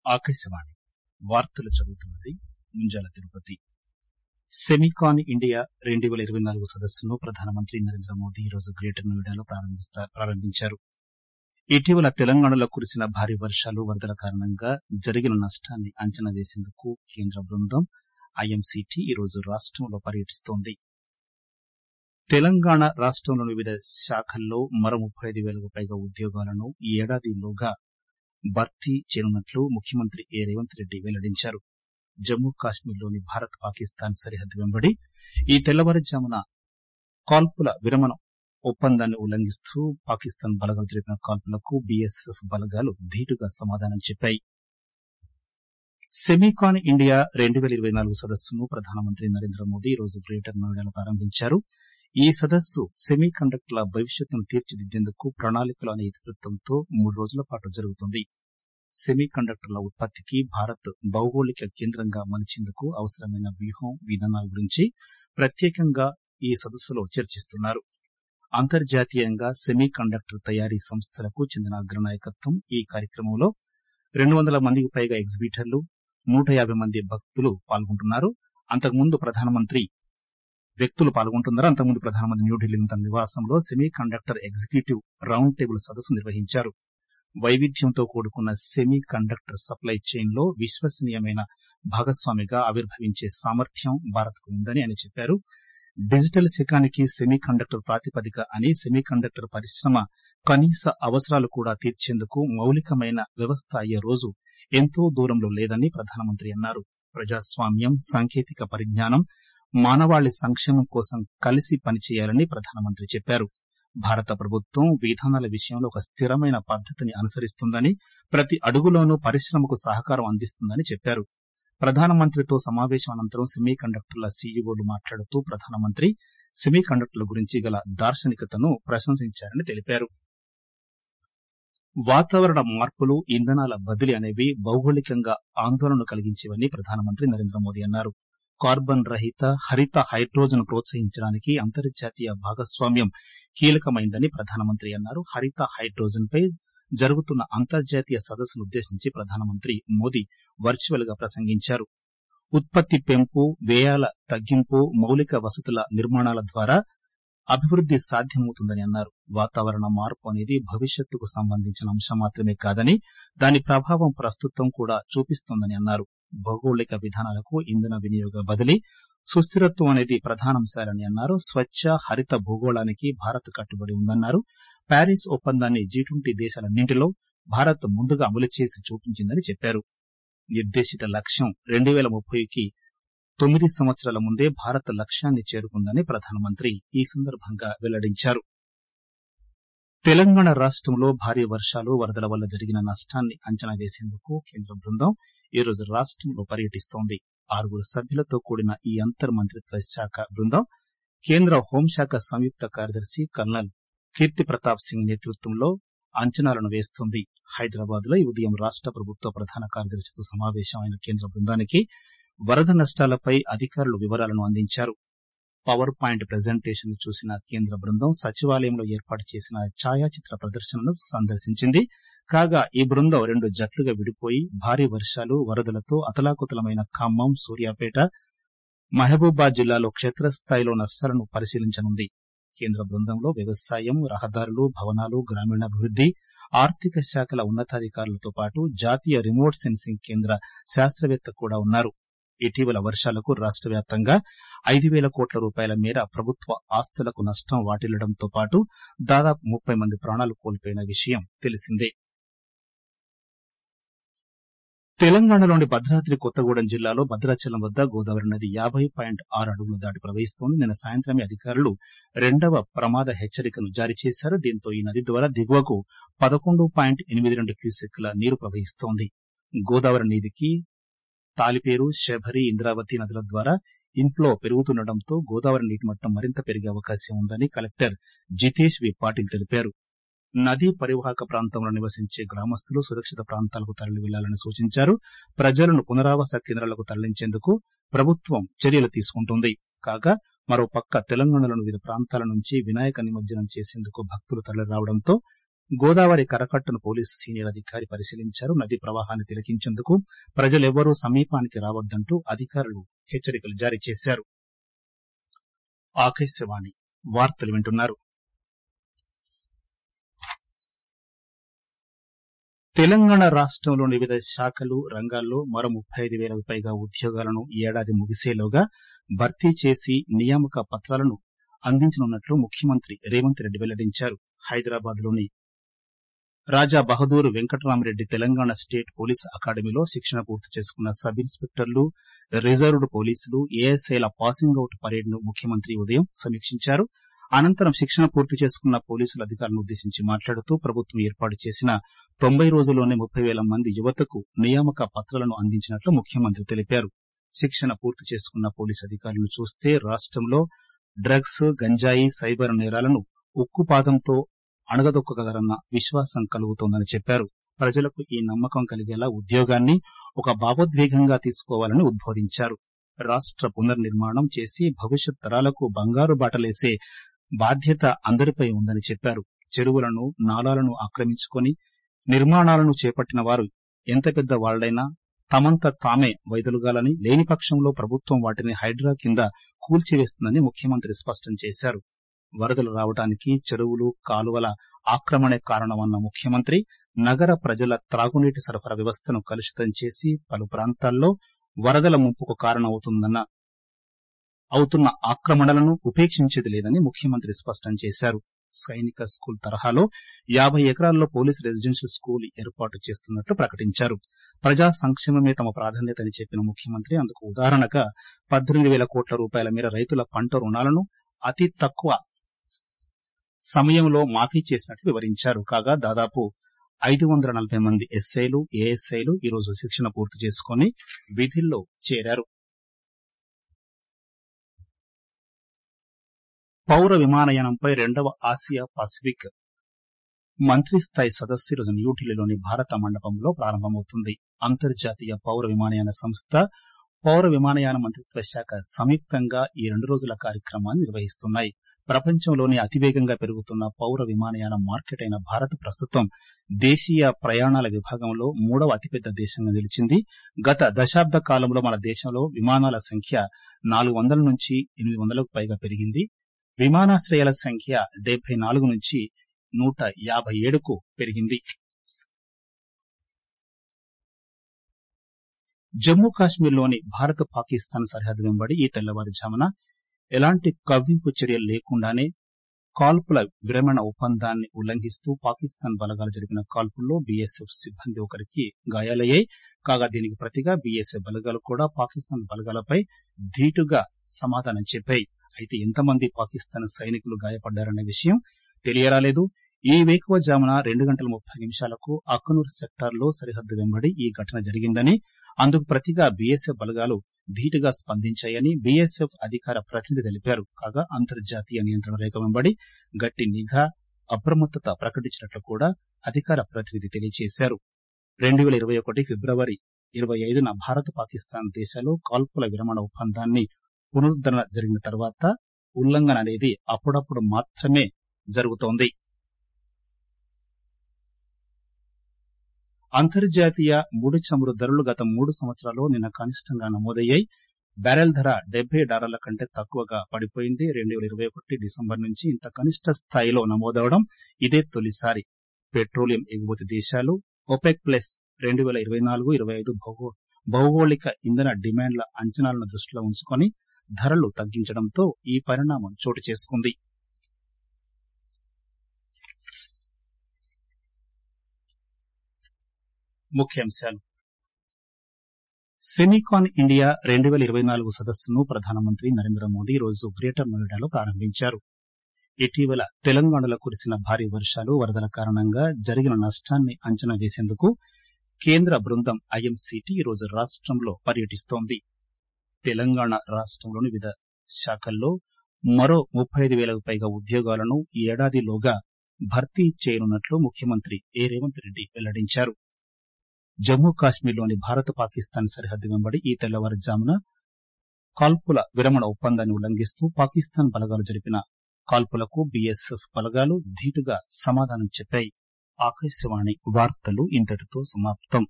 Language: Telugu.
ఆకాశవాణి వార్తలు చదువుతున్నది ముంజాల తిరుపతి సెమికాన్ ఇండియా రెండు పేల ఇరవై నాలుగు సదస్సును ప్రధానమంత్రి నరేంద్ర మోదీ ఈరోజు గ్రేటర్ నోయిడాలో ప్రారంభించారు ఇటీవల తెలంగాణలో కురిసిన భారీ వర్షాలు వరదల కారణంగా జరిగిన నష్టాన్ని అంచనా వేసేందుకు కేంద్ర బృందం ఐఎంసీటీ ఈరోజు రాష్టంలో పర్యటిస్తోంది తెలంగాణ రాష్టంలోని వివిధ శాఖల్లో మరో ముప్పై ఐదు వేలకు పైగా ఉద్యోగాలను ఈ ఏడాదిలోగా భర్తీ చేయనున్నట్లు ముఖ్యమంత్రి ఏ రేవంత్ రెడ్డి వెల్లడించారు జమ్మూ కాశ్మీర్లోని భారత్ పాకిస్తాన్ సరిహద్దు వెంబడి ఈ తెల్లవారుజామున కాల్పుల విరమణ ఒప్పందాన్ని ఉల్లంఘిస్తూ పాకిస్తాన్ బలగాలు జరిపిన కాల్పులకు బీఎస్ఎఫ్ బలగాలు ధీటుగా సమాధానం చెప్పాయి సెమికాన్ ఇండియా రెండు పేల ఇరవై నాలుగు సదస్సును ప్రధానమంత్రి నరేంద్ర మోదీ ఈరోజు గ్రేటర్ నోయిడాలో ప్రారంభించారు ఈ సదస్సు సెమీ కండక్టర్ల భవిష్యత్తును తీర్చిదిద్దేందుకు ప్రణాళికలు అనే ఇతివృత్తంతో మూడు రోజుల పాటు జరుగుతుంది సెమీ కండక్టర్ల ఉత్పత్తికి భారత్ భౌగోళిక కేంద్రంగా మలిచేందుకు అవసరమైన వ్యూహం విధానాల గురించి ప్రత్యేకంగా ఈ సదస్సులో చర్చిస్తున్నారు అంతర్జాతీయంగా సెమీ కండక్టర్ తయారీ సంస్థలకు చెందిన అగ్రనాయకత్వం ఈ కార్యక్రమంలో రెండు వందల మందికి పైగా ఎగ్జిబిటర్లు నూట యాభై మంది భక్తులు పాల్గొంటున్నారు అంతకుముందు ప్రధానమంత్రి వ్యక్తులు పాల్గొంటున్నారు అంతకుముందు ప్రధానమంత్రి న్యూఢిల్లీలో తన నివాసంలో semiconductor executive round table సదస్సు నిర్వహించారు వైవిధ్యంతో కూడుకున్న సెమీ కండక్టర్ సప్లై చైన్ లో విశ్వసనీయమైన భాగస్వామిగా ఆవిర్భవించే సామర్థ్యం భారత్ కు ఉందని ఆయన చెప్పారు డిజిటల్ శకానికి సెమీ కండక్టర్ ప్రాతిపదిక అని సెమీ కండక్టర్ పరిశ్రమ కనీస అవసరాలు కూడా తీర్చేందుకు మౌలికమైన వ్యవస్థ అయ్యే రోజు ఎంతో దూరంలో లేదని ప్రధానమంత్రి అన్నారు ప్రజాస్వామ్యం సాంకేతిక పరిజ్ఞానం మానవాళి సంక్షేమం కోసం కలిసి పనిచేయాలని ప్రధానమంత్రి చెప్పారు భారత ప్రభుత్వం విధానాల విషయంలో ఒక స్థిరమైన పద్దతిని అనుసరిస్తుందని ప్రతి అడుగులోనూ పరిశ్రమకు సహకారం అందిస్తుందని చెప్పారు ప్రధానమంత్రితో సమావేశం అనంతరం సెమీ కండక్టర్ల సీఈఓలు మాట్లాడుతూ ప్రధానమంత్రి సెమీ కండక్టర్ల గురించి గల దార్శనికతను ప్రశంసించారని తెలిపారు వాతావరణ మార్పులు ఇంధనాల బదిలీ అనేవి భౌగోళికంగా ఆందోళన కలిగించేవని ప్రధానమంత్రి నరేంద్ర మోదీ అన్నారు కార్బన్ రహిత హరిత హైడ్రోజన్ ప్రోత్సహించడానికి అంతర్జాతీయ భాగస్వామ్యం కీలకమైందని ప్రధానమంత్రి అన్నారు హరిత హైడ్రోజన్ పై జరుగుతున్న అంతర్జాతీయ సదస్సును ఉద్దేశించి ప్రధానమంత్రి మోదీ వర్చువల్ గా ప్రసంగించారు ఉత్పత్తి పెంపు వ్యయాల తగ్గింపు మౌలిక వసతుల నిర్మాణాల ద్వారా అభివృద్ది సాధ్యమవుతుందని అన్నారు వాతావరణ మార్పు అనేది భవిష్యత్తుకు సంబంధించిన అంశం మాత్రమే కాదని దాని ప్రభావం ప్రస్తుతం కూడా చూపిస్తోందని అన్నారు భౌగోళిక విధానాలకు ఇంధన వినియోగ బదిలీ సుస్థిరత్వం అనేది ప్రధానాంశాలని అన్నారు స్వచ్ఛ హరిత భూగోళానికి భారత్ కట్టుబడి ఉందన్నారు ప్యారిస్ ఒప్పందాన్ని జీ ట్వంటీ దేశాలన్నింటిలో భారత్ ముందుగా అమలు చేసి చూపించిందని చెప్పారు నిర్దేశిత లక్ష్యం రెండు వేల ముప్పైకి తొమ్మిది సంవత్సరాల ముందే భారత్ లక్ష్యాన్ని చేరుకుందని ప్రధానమంత్రి ఈ సందర్భంగా వెల్లడించారు తెలంగాణ రాష్టంలో భారీ వర్షాలు వరదల వల్ల జరిగిన నష్టాన్ని అంచనా వేసేందుకు కేంద్ర బృందం ఈరోజు రాష్టంలో పర్యటిస్తోంది ఆరుగురు సభ్యులతో కూడిన ఈ అంతర్ మంత్రిత్వ శాఖ బృందం కేంద్ర హోంశాఖ సంయుక్త కార్యదర్శి కల్నల్ కీర్తి ప్రతాప్ సింగ్ నేతృత్వంలో అంచనాలను వేస్తోంది హైదరాబాద్ లో ఈ ఉదయం రాష్ట ప్రభుత్వ ప్రధాన కార్యదర్శితో సమావేశమైన కేంద్ర బృందానికి వరద నష్టాలపై అధికారులు వివరాలను అందించారు పవర్ పాయింట్ ప్రజెంటేషన్ చూసిన కేంద్ర బృందం సచివాలయంలో ఏర్పాటు చేసిన ఛాయాచిత్ర ప్రదర్శనను సందర్శించింది కాగా ఈ బృందం రెండు జట్లుగా విడిపోయి భారీ వర్షాలు వరదలతో అతలాకుతలమైన ఖమ్మం సూర్యాపేట మహబూబాద్ జిల్లాలో క్షేత్రస్థాయిలో నష్టాలను పరిశీలించనుంది కేంద్ర బృందంలో వ్యవసాయం రహదారులు భవనాలు గ్రామీణాభివృద్ది ఆర్థిక శాఖల ఉన్నతాధికారులతో పాటు జాతీయ రిమోట్ సెన్సింగ్ కేంద్ర శాస్త్రవేత్త కూడా ఉన్నారు ఇటీవల వర్షాలకు రాష్ట వ్యాప్తంగా ఐదు వేల కోట్ల రూపాయల మేర ప్రభుత్వ ఆస్తులకు నష్టం వాటిల్లడంతో పాటు దాదాపు ముప్పై మంది ప్రాణాలు కోల్పోయిన విషయం తెలిసిందే తెలంగాణలోని భద్రాద్రి కొత్తగూడెం జిల్లాలో భద్రాచలం వద్ద గోదావరి నది యాభై పాయింట్ ఆరు అడుగులు దాటి ప్రవహిస్తోంది నిన్న సాయంత్రమే అధికారులు రెండవ ప్రమాద హెచ్చరికను జారీ చేశారు దీంతో ఈ నది ద్వారా దిగువకు పదకొండు పాయింట్ ఎనిమిది రెండు క్యూసెక్ల నీరు ప్రవహిస్తోంది గోదావరి నదికి తాలిపేరు శబరి ఇంద్రావతి నదుల ద్వారా ఇన్ఫ్లో పెరుగుతుండటంతో గోదావరి నీటి మట్టం మరింత పెరిగే అవకాశం ఉందని కలెక్టర్ జితేష్ వి పాటిల్ తెలిపారు నదీ పరివాహక ప్రాంతంలో నివసించే గ్రామస్తులు సురక్షిత ప్రాంతాలకు తరలి వెళ్లాలని సూచించారు ప్రజలను పునరావాస కేంద్రాలకు తరలించేందుకు ప్రభుత్వం చర్యలు తీసుకుంటుంది కాగా మరోపక్క తెలంగాణలోని వివిధ ప్రాంతాల నుంచి వినాయక నిమజ్జనం చేసేందుకు భక్తులు తరలి రావడంతో గోదావరి కరకట్టను పోలీసు సీనియర్ అధికారి పరిశీలించారు నదీ ప్రవాహాన్ని తిలకించేందుకు ప్రజలెవ్వరూ సమీపానికి రావద్దంటూ అధికారులు హెచ్చరికలు జారీ చేశారు ఆకాశవాణి వార్తలు వింటున్నారు తెలంగాణ రాష్టంలోని వివిధ శాఖలు రంగాల్లో మరో ముప్పై ఐదు వేలకు పైగా ఉద్యోగాలను ఈ ఏడాది ముగిసేలోగా భర్తీ చేసి నియామక పత్రాలను అందించనున్నట్లు ముఖ్యమంత్రి రేవంత్ రెడ్డి వెల్లడించారు హైదరాబాద్ లోని రాజా బహదూర్ వెంకటరామరెడ్డి తెలంగాణ స్టేట్ పోలీస్ అకాడమీలో శిక్షణ పూర్తి చేసుకున్న సబ్ ఇన్స్పెక్టర్లు రిజర్వ్డ్ పోలీసులు ఏఎస్ఐల పాసింగ్ అవుట్ పరేడ్ ను ముఖ్యమంత్రి ఉదయం సమీక్షించారు అనంతరం శిక్షణ పూర్తి చేసుకున్న పోలీసుల అధికారులను ఉద్దేశించి మాట్లాడుతూ ప్రభుత్వం ఏర్పాటు చేసిన తొంభై రోజుల్లోనే ముప్పై వేల మంది యువతకు నియామక పత్రాలను అందించినట్లు ముఖ్యమంత్రి తెలిపారు శిక్షణ పూర్తి చేసుకున్న పోలీసు అధికారులను చూస్తే రాష్టంలో డ్రగ్స్ గంజాయి సైబర్ నేరాలను ఉక్కుపాదంతో అణగదొక్కగలరన్న విశ్వాసం కలుగుతోందని చెప్పారు ప్రజలకు ఈ నమ్మకం కలిగేలా ఉద్యోగాన్ని ఒక భావోద్వేగంగా తీసుకోవాలని ఉద్బోధించారు రాష్ట పునర్నిర్మాణం చేసి భవిష్యత్ తరాలకు బంగారు బాటలేసే బాధ్యత అందరిపై ఉందని చెప్పారు చెరువులను నాలాలను ఆక్రమించుకొని నిర్మాణాలను చేపట్టిన వారు ఎంత పెద్ద వాళ్లైనా తమంత తామే వైదొలగాలని లేని పక్షంలో ప్రభుత్వం వాటిని హైడ్రా కింద కూల్చివేస్తుందని ముఖ్యమంత్రి స్పష్టం చేశారు వరదలు రావడానికి చెరువులు కాలువల ఆక్రమణే కారణమన్న ముఖ్యమంత్రి నగర ప్రజల త్రాగునీటి సరఫరా వ్యవస్థను కలుషితం చేసి పలు ప్రాంతాల్లో వరదల ముంపుకు కారణమవుతుందన్న అవుతున్న ఆక్రమణలను ఉపేక్షించేది లేదని ముఖ్యమంత్రి స్పష్టం చేశారు సైనిక స్కూల్ తరహాలో యాభై ఎకరాల్లో పోలీసు రెసిడెన్షియల్ స్కూల్ ఏర్పాటు చేస్తున్నట్లు ప్రకటించారు ప్రజా సంక్షేమమే తమ ప్రాధాన్యతని చెప్పిన ముఖ్యమంత్రి అందుకు ఉదాహరణగా పద్దెనిమిది వేల కోట్ల రూపాయల మేర రైతుల పంట రుణాలను అతి తక్కువ సమయంలో మాఫీ చేసినట్లు వివరించారు కాగా దాదాపు ఐదు వందల నలభై మంది ఎస్ఐలు ఏఎస్ఐలు ఈరోజు శిక్షణ పూర్తి చేసుకుని విధుల్లో చేరారు పౌర విమానయానంపై రెండవ ఆసియా పసిఫిక్ మంత్రి స్థాయి సదస్సు ఈరోజు న్యూఢిల్లీలోని భారత మండపంలో ప్రారంభమవుతుంది అంతర్జాతీయ పౌర విమానయాన సంస్థ పౌర విమానయాన మంత్రిత్వ శాఖ సంయుక్తంగా ఈ రెండు రోజుల కార్యక్రమాన్ని నిర్వహిస్తున్నాయి ప్రపంచంలోని అతివేగంగా పెరుగుతున్న పౌర విమానయాన మార్కెట్ అయిన భారత్ ప్రస్తుతం దేశీయ ప్రయాణాల విభాగంలో మూడవ అతిపెద్ద దేశంగా నిలిచింది గత దశాబ్ద కాలంలో మన దేశంలో విమానాల సంఖ్య నాలుగు వందల నుంచి ఎనిమిది వందలకు పైగా పెరిగింది విమానాశ్రయాల సంఖ్య డెబ్బై నాలుగు నుంచి నూట యాభై ఏడుకు పెరిగింది జమ్మూ కాశ్మీర్లోని భారత్ పాకిస్తాన్ సరిహద్దు వెంబడి ఈ తెల్లవారుజామున ఎలాంటి కవ్వింపు చర్యలు లేకుండానే కాల్పుల విరమణ ఒప్పందాన్ని ఉల్లంఘిస్తూ పాకిస్తాన్ బలగాలు జరిపిన కాల్పుల్లో బీఎస్ఎఫ్ సిబ్బంది ఒకరికి గాయాలయ్యాయి కాగా దీనికి ప్రతిగా బీఎస్ఎఫ్ బలగాలు కూడా పాకిస్తాన్ బలగాలపై ధీటుగా సమాధానం చెప్పాయి అయితే ఎంతమంది పాకిస్తాన్ సైనికులు గాయపడ్డారనే విషయం తెలియరాలేదు ఈ వేకువజామున రెండు గంటల ముప్పై నిమిషాలకు అక్కనూర్ సెక్టార్లో సరిహద్దు వెంబడి ఈ ఘటన జరిగిందని అందుకు ప్రతిగా బీఎస్ఎఫ్ బలగాలు ధీటుగా స్పందించాయని బీఎస్ఎఫ్ అధికార ప్రతినిధి తెలిపారు కాగా అంతర్జాతీయ నియంత్రణ రేఖ వెంబడి గట్టి నిఘా అప్రమత్తత ప్రకటించినట్లు కూడా అధికార ప్రతినిధి తెలియజేశారు రెండు వేల ఇరవై ఒకటి ఫిబ్రవరి ఇరవై ఐదున భారత్ పాకిస్తాన్ దేశాలు కాల్పుల విరమణ ఒప్పందాన్ని పునరుద్ధరణ జరిగిన తర్వాత ఉల్లంఘన అనేది అప్పుడప్పుడు మాత్రమే జరుగుతోంది అంతర్జాతీయ ముడి చమురు ధరలు గత మూడు సంవత్సరాల్లో నిన్న కనిష్టంగా నమోదయ్యాయి బ్యారెల్ ధర డెబ్బై డాలర్ల కంటే తక్కువగా పడిపోయింది రెండు వేల ఇరవై ఒకటి డిసెంబర్ నుంచి ఇంత కనిష్ట స్థాయిలో నమోదవడం ఇదే తొలిసారి పెట్రోలియం ఎగుమతి దేశాలు ఒపెక్ ప్లస్ రెండు వేల ఇరవై నాలుగు ఇరవై ఐదు భౌగోళిక ఇంధన డిమాండ్ల అంచనాలను దృష్టిలో ఉంచుకొని ధరలు తగ్గించడంతో ఈ పరిణామం చోటు చేసుకుంది ముఖ్యాంశాలు సెమీకాన్ ఇండియా రెండు వేల ఇరవై నాలుగు సదస్సును ప్రధానమంత్రి నరేంద్ర మోదీ రోజు గ్రేటర్ నోయిడాలో ప్రారంభించారు ఇటీవల తెలంగాణలో కురిసిన భారీ వర్షాలు వరదల కారణంగా జరిగిన నష్టాన్ని అంచనా వేసేందుకు కేంద్ర బృందం ఐఎంసీటీ ఈరోజు రాష్టంలో పర్యటిస్తోంది తెలంగాణ రాష్టంలోని వివిధ శాఖల్లో మరో ముప్పై ఐదు వేలకు పైగా ఉద్యోగాలను ఈ ఏడాదిలోగా భర్తీ చేయనున్నట్లు ముఖ్యమంత్రి ఏ రేవంత్ రెడ్డి వెల్లడించారు జమ్మూ కాశ్మీర్లోని భారత్ పాకిస్తాన్ సరిహద్దు వెంబడి ఈ తెల్లవారుజామున కాల్పుల విరమణ ఒప్పందాన్ని ఉల్లంఘిస్తూ పాకిస్తాన్ బలగాలు జరిపిన కాల్పులకు బీఎస్ఎఫ్ బలగాలు ధీటుగా సమాధానం చెప్పాయి ఆకాశవాణి వార్తలు ఇంతటితో సమాప్తం